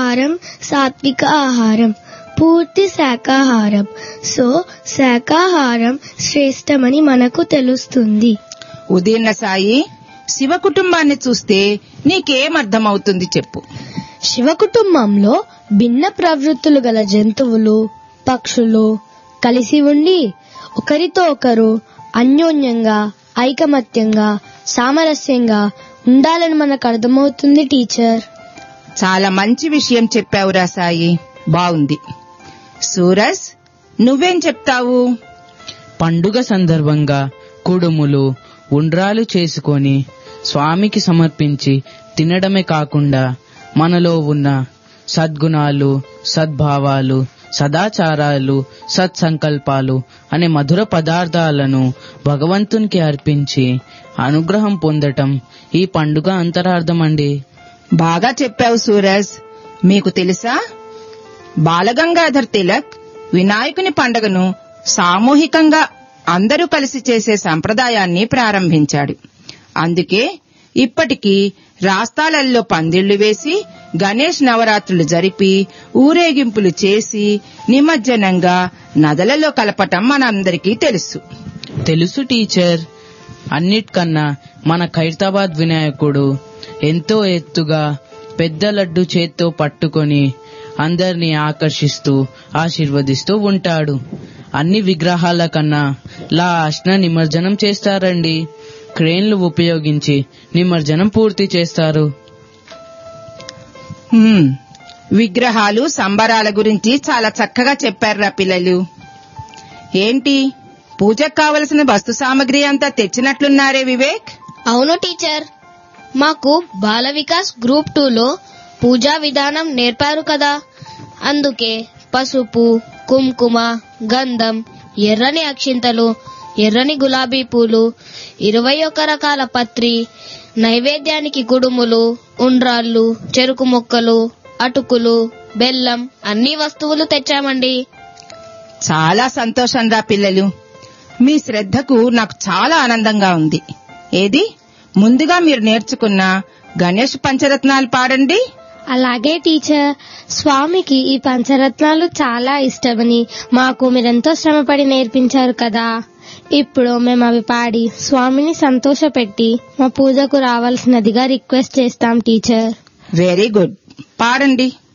ఆహారం సాత్విక ఆహారం పూర్తి శాకాహారం సో శాకాహారం శ్రేష్టమని మనకు తెలుస్తుంది ఉదీర్ణ సాయి శివ కుటుంబాన్ని చూస్తే నీకేం అర్థమవుతుంది చెప్పు శివ కుటుంబంలో భిన్న ప్రవృత్తులు గల జంతువులు పక్షులు కలిసి ఉండి ఒకరితో ఒకరు అన్యోన్యంగా ఐకమత్యంగా సామరస్యంగా ఉండాలని మనకు అర్థమవుతుంది టీచర్ చాలా మంచి విషయం చెప్పావురా సాయి బావుంది సూరజ్ నువ్వేం చెప్తావు పండుగ సందర్భంగా కుడుములు ఉండ్రాలు చేసుకొని స్వామికి సమర్పించి తినడమే కాకుండా మనలో ఉన్న సద్గుణాలు సద్భావాలు సదాచారాలు సత్సంకల్పాలు అనే మధుర పదార్థాలను భగవంతునికి అర్పించి అనుగ్రహం పొందటం ఈ పండుగ అంతరార్థం అండి బాగా చెప్పావు సూరజ్ మీకు తెలుసా బాలగంగాధర్ తిలక్ వినాయకుని పండుగను సామూహికంగా అందరూ కలిసి చేసే సంప్రదాయాన్ని ప్రారంభించాడు అందుకే ఇప్పటికీ రాస్తాలల్లో పందిళ్లు వేసి గణేష్ నవరాత్రులు జరిపి ఊరేగింపులు చేసి నిమజ్జనంగా నదులలో కలపటం మనందరికీ తెలుసు తెలుసు టీచర్ అన్నిటికన్నా మన ఖైరతాబాద్ వినాయకుడు ఎంతో ఎత్తుగా పెద్ద లడ్డు చేత్తో పట్టుకొని అందరినీ ఆకర్షిస్తూ ఆశీర్వదిస్తూ ఉంటాడు అన్ని విగ్రహాల కన్నా లాస్ట్న నిమజ్జనం చేస్తారండి క్రేన్లు ఉపయోగించి నిమజ్జనం పూర్తి చేస్తారు హ్మ్. విగ్రహాలు సంబరాల గురించి చాలా చక్కగా చెప్పారురా పిల్లలు ఏంటి పూజకు కావలసిన వస్తు సామగ్రి అంతా తెచ్చినట్లున్నారే వివేక్ అవును టీచర్ మాకు బాల వికాస్ గ్రూప్ టూలో పూజా విధానం నేర్పారు కదా అందుకే పసుపు కుంకుమ గంధం ఎర్రని అక్షింతలు ఎర్రని గులాబీ పూలు ఇరవై ఒక్క రకాల పత్రి నైవేద్యానికి కుడుములు ఉండ్రాళ్ళు చెరుకు మొక్కలు అటుకులు బెల్లం అన్ని వస్తువులు తెచ్చామండి చాలా సంతోషం రా పిల్లలు మీ శ్రద్ధకు నాకు చాలా ఆనందంగా ఉంది ఏది ముందుగా మీరు నేర్చుకున్న గణేష్ పంచరత్నాలు పాడండి అలాగే టీచర్ స్వామికి ఈ పంచరత్నాలు చాలా ఇష్టమని మాకు మీరెంతో శ్రమపడి నేర్పించారు కదా ఇప్పుడు మేము అవి పాడి స్వామిని సంతోషపెట్టి మా పూజకు రావాల్సినదిగా రిక్వెస్ట్ చేస్తాం టీచర్ వెరీ గుడ్ పాడండి